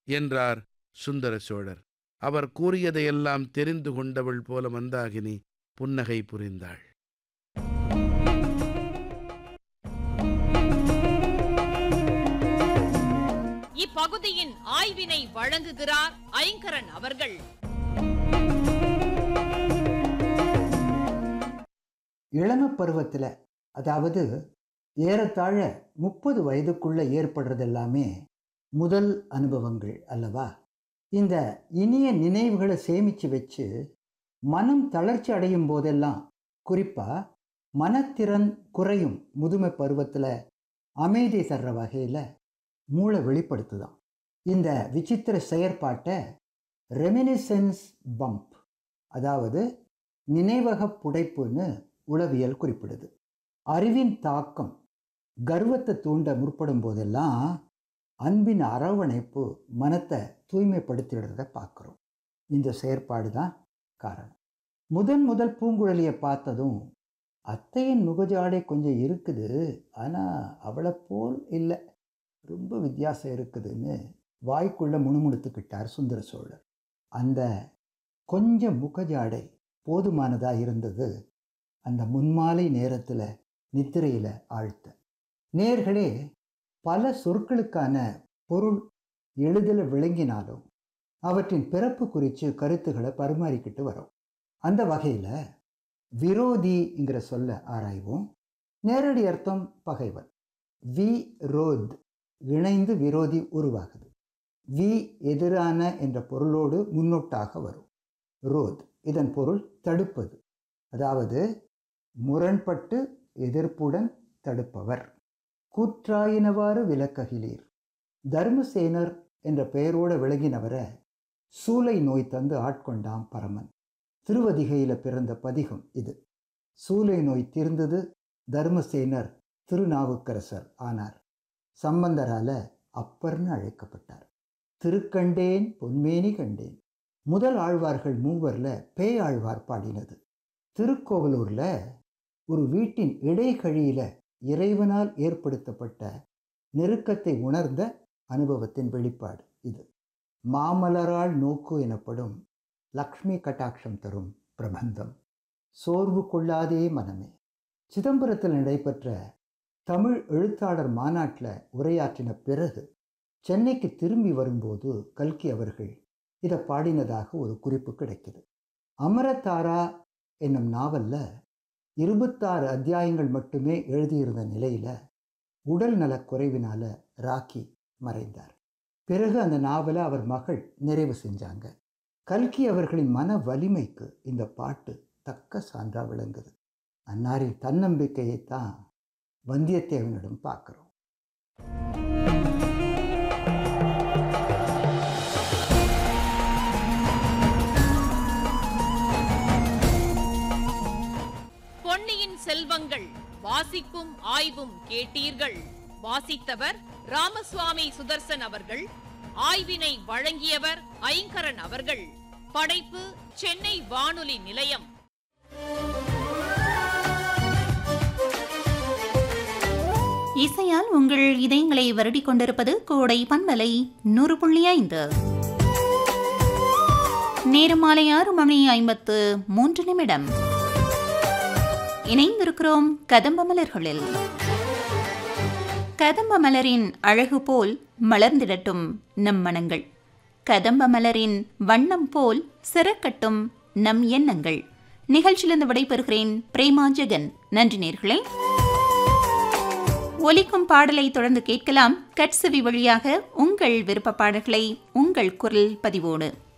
என்றார் சுந்தர சோழர் அவர் கூறியதையெல்லாம் தெரிந்து கொண்டவள் போல மந்தாகினி புன்னகை புரிந்தாள் இப்பகுதியின் ஆய்வினை வழங்குகிறார் ஐங்கரன் அவர்கள் இளம பருவத்தில் அதாவது ஏறத்தாழ முப்பது வயதுக்குள்ள ஏற்படுறது எல்லாமே முதல் அனுபவங்கள் அல்லவா இந்த இனிய நினைவுகளை சேமித்து வச்சு மனம் தளர்ச்சி அடையும் போதெல்லாம் குறிப்பாக மனத்திறன் குறையும் முதுமை பருவத்தில் அமைதி தர்ற வகையில் மூளை வெளிப்படுத்துதான் இந்த விசித்திர செயற்பாட்டை ரெமினிசென்ஸ் பம்ப் அதாவது நினைவக புடைப்புன்னு உளவியல் குறிப்பிடுது அறிவின் தாக்கம் கர்வத்தை தூண்ட முற்படும் போதெல்லாம் அன்பின் அரவணைப்பு மனத்தை தூய்மைப்படுத்திடுறத பார்க்குறோம் இந்த செயற்பாடு தான் காரணம் முதன் முதல் பூங்குழலியை பார்த்ததும் அத்தையின் முகஜாடை கொஞ்சம் இருக்குது ஆனால் அவளை போல் இல்லை ரொம்ப வித்தியாசம் இருக்குதுன்னு வாய்க்குள்ள முணுமுணுத்துக்கிட்டார் சுந்தர சோழர் அந்த கொஞ்சம் முகஜாடை போதுமானதாக இருந்தது அந்த முன்மாலை நேரத்தில் நித்திரையில் ஆழ்த்த நேர்களே பல சொற்களுக்கான பொருள் எளிதில் விளங்கினாலும் அவற்றின் பிறப்பு குறித்து கருத்துக்களை பரிமாறிக்கிட்டு வரோம் அந்த வகையில் விரோதிங்கிற சொல்ல ஆராய்வோம் நேரடி அர்த்தம் பகைவன் வி ரோத் இணைந்து விரோதி உருவாகுது வி எதிரான என்ற பொருளோடு முன்னொட்டாக வரும் ரோத் இதன் பொருள் தடுப்பது அதாவது முரண்பட்டு எதிர்ப்புடன் தடுப்பவர் கூற்றாயினவாறு விலக்ககிலீர் தர்மசேனர் என்ற பெயரோடு விளங்கினவரை சூளை நோய் தந்து ஆட்கொண்டாம் பரமன் திருவதிகையில் பிறந்த பதிகம் இது சூளை நோய் தீர்ந்தது தர்மசேனர் திருநாவுக்கரசர் ஆனார் சம்பந்தரால அப்பர்னு அழைக்கப்பட்டார் திருக்கண்டேன் பொன்மேனி கண்டேன் முதல் ஆழ்வார்கள் மூவரில் பேயாழ்வார் பாடினது திருக்கோவலூரில் ஒரு வீட்டின் இடைக்கழியில் இறைவனால் ஏற்படுத்தப்பட்ட நெருக்கத்தை உணர்ந்த அனுபவத்தின் வெளிப்பாடு இது மாமலரால் நோக்கு எனப்படும் லக்ஷ்மி கட்டாட்சம் தரும் பிரபந்தம் சோர்வு கொள்ளாதே மனமே சிதம்பரத்தில் நடைபெற்ற தமிழ் எழுத்தாளர் மாநாட்டில் உரையாற்றின பிறகு சென்னைக்கு திரும்பி வரும்போது கல்கி அவர்கள் இதை பாடினதாக ஒரு குறிப்பு கிடைக்குது அமரதாரா என்னும் நாவலில் இருபத்தாறு அத்தியாயங்கள் மட்டுமே எழுதியிருந்த நிலையில் உடல் நலக் குறைவினால ராக்கி மறைந்தார் பிறகு அந்த நாவலை அவர் மகள் நிறைவு செஞ்சாங்க கல்கி அவர்களின் மன வலிமைக்கு இந்த பாட்டு தக்க சான்றா விளங்குது அன்னாரின் தன்னம்பிக்கையை தான் வந்தியத்தேவனிடம் பார்க்குறோம் பொன்னியின் செல்வங்கள் வாசிப்பும் ஆய்வும் கேட்டீர்கள் வாசித்தவர் ராமசுவாமி சுதர்சன் அவர்கள் ஆய்வினை வழங்கியவர் ஐங்கரன் அவர்கள் படைப்பு சென்னை வானொலி நிலையம் இசையால் உங்கள் இதயங்களை வருடிக் கொண்டிருப்பது கோடை பண்பலை நூறு புள்ளி ஐந்து நேரம் மாலை ஆறு மணி ஐம்பத்து மூன்று நிமிடம் இணைந்திருக்கிறோம் கதம்ப மலர்களில் கதம்ப மலரின் அழகு போல் மலர்ந்திடட்டும் நம் மனங்கள் கதம்ப மலரின் வண்ணம் போல் சிறக்கட்டும் நம் எண்ணங்கள் நிகழ்ச்சியிலிருந்து விடைபெறுகிறேன் பிரேமா ஜெகன் நன்றி நேர்களே ஒலிக்கும் பாடலை தொடர்ந்து கேட்கலாம் கட்சவி வழியாக உங்கள் விருப்ப பாடல்களை உங்கள் குரல் பதிவோடு